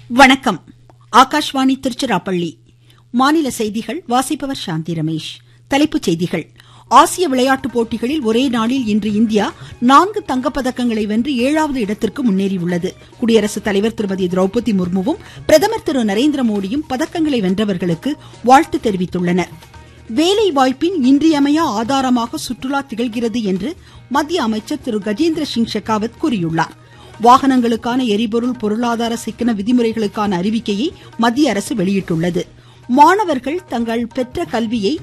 வணக்கம் ஆகாஷ்வாணி திருச்சிராப்பள்ளி மாநில செய்திகள் வாசிப்பவர் சாந்தி ரமேஷ் தலைப்புச் செய்திகள் ஆசிய விளையாட்டுப் போட்டிகளில் ஒரே நாளில் இன்று இந்தியா நான்கு தங்கப்பதக்கங்களை வென்று ஏழாவது இடத்திற்கு முன்னேறியுள்ளது குடியரசுத் தலைவர் திருமதி திரௌபதி முர்முவும் பிரதமர் திரு நரேந்திரமோடியும் பதக்கங்களை வென்றவர்களுக்கு வாழ்த்து தெரிவித்துள்ளனர் வேலை வாய்ப்பின் இன்றியமையா ஆதாரமாக சுற்றுலா திகழ்கிறது என்று மத்திய அமைச்சர் திரு கஜேந்திர சிங் ஷெகாவத் கூறியுள்ளார் வாகனங்களுக்கான எரிபொருள் பொருளாதார சிக்கன விதிமுறைகளுக்கான அறிவிக்கையை மத்திய அரசு வெளியிட்டுள்ளது மாணவர்கள் தங்கள் பெற்ற கல்வியை